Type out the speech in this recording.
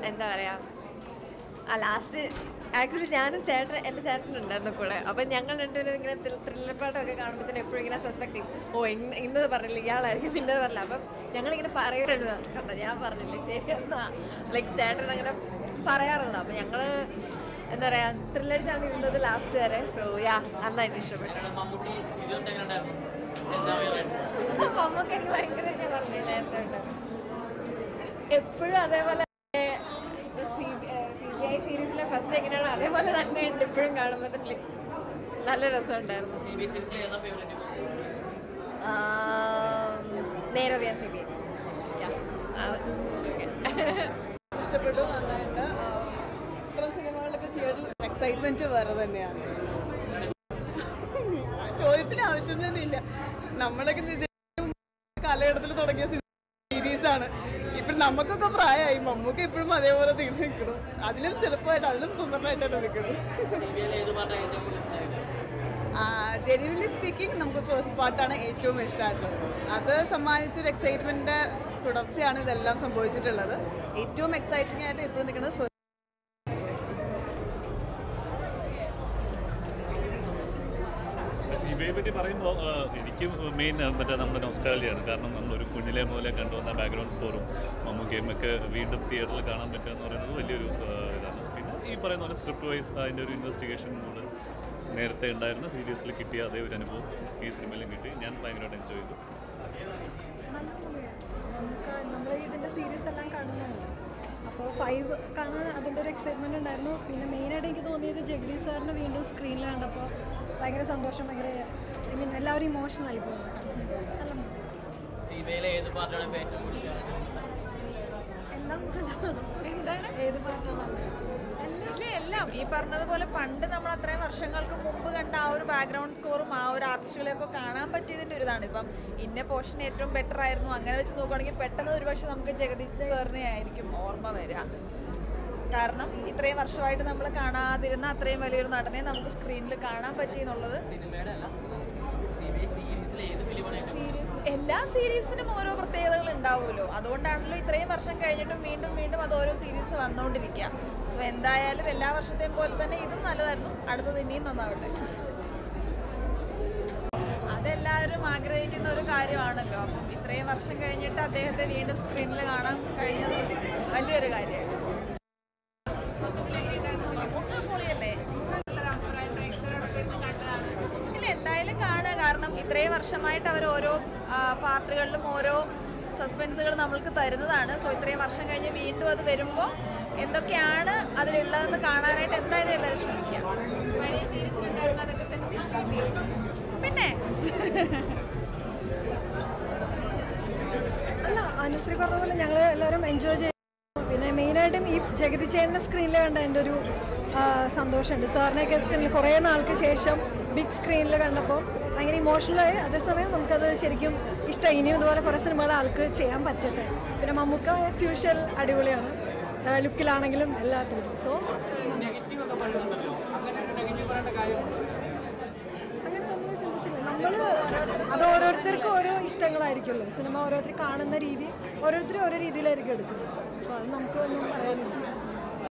എന്താ പറയാ ആ ലാസ്റ്റ് ആക്ച്വലി ഞാനും ചേട്ടൻ എൻ്റെ ചേട്ടനുണ്ടായിരുന്നു കൂടെ അപ്പം ഞങ്ങൾ രണ്ടുപേരും ഇങ്ങനെ ത്രില്ലർ പാട്ടൊക്കെ കാണുമ്പോഴത്തേനും എപ്പോഴും ഇങ്ങനെ സസ്പെക്ട് ചെയ്യും ഓ ഇന്ന് ഇന്നത് പറഞ്ഞില്ല ഇയാളായിരിക്കും പിന്നെ പറഞ്ഞില്ല അപ്പം ഞങ്ങളിങ്ങനെ പറയുള്ളൂ കണ്ടോ ഞാൻ പറഞ്ഞില്ല ശരി എന്നാ ലൈക്ക് ചേട്ടൻ അങ്ങനെ പറയാറുള്ളൂ അപ്പം ഞങ്ങൾ എന്താ പറയുക ത്രില്ലടിച്ചാണ് ഇരുന്നത് ലാസ്റ്റ് വരെ സോ യാ നന്നായിട്ട് ഇഷ്ടപ്പെട്ടു മമ്മൂട്ടി വിജുവിന്റെ എങ്ങനെ ഉണ്ടായിരുന്നു എന്താ പറയുക മമ്മക്ക് എനിക്ക് ഭയങ്കര ഞാൻ പറഞ്ഞു നേരത്തെ ഉണ്ട് എപ്പോഴും അതേപോലെ സി ബി ഐ സീരീസിലെ ഫസ്റ്റ് എങ്ങനെയാണോ അതേപോലെ തന്നെ ഉണ്ട് ഇപ്പോഴും കാണുമ്പോൾ തന്നെ നല്ല രസമുണ്ടായിരുന്നു സി ബി സീരീസിലെ ഏതാ ഫേവറേറ്റ് ആം, നേരറിയാൻ സി ബി ഐ ഇഷ്ടപ്പെട്ടു നന്നായിട്ട് ആ, ഇത്തരം സിനിമകളിലൊക്കെ തിയേറ്ററിൽ എക്സൈറ്റ്മെന്റ് വേറെ തന്നെയാണ് ആ ചോദ്യത്തിന് ആവശ്യം തന്നെ ഇല്ല നമ്മളൊക്കെ എന്ന് വെച്ചാൽ കാലഘട്ടത്തിൽ തുടങ്ങിയ സീരീസ് ആണ് ഇപ്പം നമുക്കൊക്കെ പ്രായമായി മമ്മൂക്ക് ഇപ്പോഴും അതേപോലെ തീർന്നു നിൽക്കണം അതിലും ചെറുപ്പമായിട്ട് അതിലും സുന്ദരമായിട്ട് തന്നെ നിൽക്കണം സി ബി ഐയിൽ ഏത് പാട്ടാണ് ഏറ്റവും കൂടുതൽ ഇഷ്ടമായത് ജെനുവൻലി സ്പീക്കിംഗ് നമുക്ക് ഫസ്റ്റ് പാർട്ടാണ് ഏറ്റവും ഇഷ്ടമായിട്ടുള്ളത് അത് സമ്മാനിച്ചൊരു എക്സൈറ്റ്മെൻറ്റിൻ്റെ തുടർച്ചയാണ് ഇതെല്ലാം സംഭവിച്ചിട്ടുള്ളത് ഏറ്റവും എക്സൈറ്റിംഗ് ആയിട്ട് ഇപ്പോഴും നിൽക്കുന്നത് ഫസ്റ്റ് സി ബി ഐ പറ്റി പറയുമ്പോൾ എനിക്ക് മെയിൻ മറ്റേ നമ്മുടെ നൊസ്റ്റാലിയാണ് കാരണം നമ്മളൊരു കുഞ്ഞിലെ മുതലേ കണ്ടുവന്ന ബാക്ക്ഗ്രൗണ്ട് സ്കോറും മമ്മൂക്കയും ഒക്കെ വീണ്ടും തിയേറ്ററിൽ കാണാൻ പറ്റുക എന്ന് പറയുന്നത് വലിയൊരു ആ, ഇതാണ് പിന്നെ ഈ പറയുന്ന പോലെ സ്ക്രിപ്റ്റ് വൈസ് അതിൻ്റെ ഒരു ഇൻവെസ്റ്റിഗേഷൻ മൂഡ് നേരത്തെ ഉണ്ടായിരുന്ന സീരീസിൽ കിട്ടിയ അതേ ഒരു അനുഭവം ഈ സിനിമയിലും കിട്ടി ഞാൻ ഭയങ്കരമായിട്ട് എൻജോയ് ചെയ്തു നമുക്ക് നമ്മൾ ഇതിൻ്റെ സീരീസ് എല്ലാം കാണുന്നതല്ലേ അപ്പോൾ ഫൈവ് കാണാൻ അതിൻ്റെ ഒരു എക്സൈറ്റ്മെൻറ്റ് ഉണ്ടായിരുന്നു പിന്നെ മെയിനായിട്ട് എനിക്ക് തോന്നിയത് ജഗദീഷ് സാറിനെ വീണ്ടും സ്ക്രീനിൽ കണ്ടപ്പോൾ ഭയങ്കര സന്തോഷം ഭയങ്കര ഐ മീൻ എല്ലാവരും ഇമോഷണൽ ആയി പോകും നല്ല movie. സി ബി ഐയിലെ ഏത് പാട്ടാണ് ഇപ്പോൾ ഏറ്റവും കൂടുതൽ എല്ലാം നല്ലതാണ് എന്താണ് ഏത് പാട്ടാണ് നല്ലത് എല്ലാം ഇല്ല എല്ലാം ഈ പറഞ്ഞതുപോലെ പണ്ട് നമ്മൾ അത്രയും വർഷങ്ങൾക്ക് മുമ്പ് കണ്ട ആ ഒരു ബാക്ക്ഗ്രൗണ്ട് സ്കോറും ആ ഒരു ആർട്ടിസ്റ്റുകളെയൊക്കെ കാണാൻ പറ്റിയതിൻ്റെ ഒരു ഇതാണ് ഇപ്പം ഇന്ന പോർഷൻ ഏറ്റവും ബെറ്റർ ആയിരുന്നു അങ്ങനെ വെച്ച് നോക്കുകയാണെങ്കിൽ പെട്ടെന്ന് ഒരുപക്ഷെ നമുക്ക് ജഗദീഷ് സാറിനെ ആയിരിക്കും ഓർമ്മ വരിക കാരണം ഇത്രയും വർഷമായിട്ട് നമ്മൾ കാണാതിരുന്ന അത്രയും വലിയൊരു നടനെ നമുക്ക് സ്ക്രീനിൽ കാണാൻ പറ്റി എന്നുള്ളത് സിനിമയുടെ അല്ല സി ബി ഐ സീരീസിലെ ഏത് ഫിലിമാണ് ഏറ്റവും എല്ലാ സീരീസിനും ഓരോ പ്രത്യേകതകൾ ഉണ്ടാവുമല്ലോ അതുകൊണ്ടാണല്ലോ ഇത്രയും വർഷം കഴിഞ്ഞിട്ടും വീണ്ടും വീണ്ടും അത് ഓരോ സീരീസ് വന്നുകൊണ്ടിരിക്കുക സോ എന്തായാലും എല്ലാ വർഷത്തെയും പോലെ തന്നെ ഇതും നല്ലതായിരുന്നു അടുത്തത് ഇനിയും നന്നാവട്ടെ അതെല്ലാവരും ആഗ്രഹിക്കുന്ന ഒരു കാര്യമാണല്ലോ അപ്പം ഇത്രയും വർഷം കഴിഞ്ഞിട്ട് അദ്ദേഹത്തെ വീണ്ടും സ്ക്രീനിൽ കാണാൻ കഴിഞ്ഞത് വലിയൊരു കാര്യമാണ് നമുക്ക് പൊളിയല്ലേ ഇല്ല എന്തായാലും കാണുക കാരണം ഇത്രയും വർഷമായിട്ട് അവർ ഓരോ ആ, പാർട്ടുകളിലും ഓരോ സസ്പെൻസുകൾ നമ്മൾക്ക് തരുന്നതാണ് സോ ഇത്രയും വർഷം കഴിഞ്ഞ് വീണ്ടും അത് വരുമ്പോൾ എന്തൊക്കെയാണ് അതിലുള്ളതെന്ന് കാണാനായിട്ട് എന്തായാലും എല്ലാവരും ശ്രമിക്കുക പിന്നെ അല്ല അനുശ്രീ പറഞ്ഞ പോലെ ഞങ്ങൾ എല്ലാവരും എൻജോയ് ചെയ്തു പിന്നെ മെയിനായിട്ടും ഈ ജഗതി ചേട്ടൻ്റെ സ്ക്രീനിൽ കണ്ട എൻ്റെ ഒരു ആ, സന്തോഷമുണ്ട് സാറിനെയൊക്കെ സ്ക്രീനിൽ കുറേ നാൾക്ക് ശേഷം ബിഗ് സ്ക്രീനിൽ കണ്ടപ്പോൾ ഭയങ്കര ഇമോഷണലായി അതേസമയം നമുക്കത് ശരിക്കും ഇഷ്ടമായി ഇനിയും ഇതുപോലെ കുറേ സിനിമകൾ ആൾക്ക് ചെയ്യാൻ പറ്റട്ടെ പിന്നെ മമ്മൂക്ക ആസ് യൂഷ്വൽ അടിപൊളിയാണ് ആ, ലുക്കിലാണെങ്കിലും എല്ലാത്തിലും സോ നെഗറ്റീവ് ഒക്കെ പറയുന്നുണ്ടല്ലോ അങ്ങനെ നെഗറ്റീവ് പറയേണ്ട കാര്യമുണ്ടോ അങ്ങനെ നമ്മൾ ചിന്തിച്ചില്ല നമ്മൾ അത് ഓരോരുത്തർക്കും ഓരോ ഇഷ്ടങ്ങളായിരിക്കുമല്ലോ സിനിമ ഓരോരുത്തർ കാണുന്ന രീതി ഓരോരുത്തരും ഓരോ രീതിയിലായിരിക്കും എടുക്കുന്നത് സോ അത് നമുക്ക് ഒന്നും പറയാനില്ല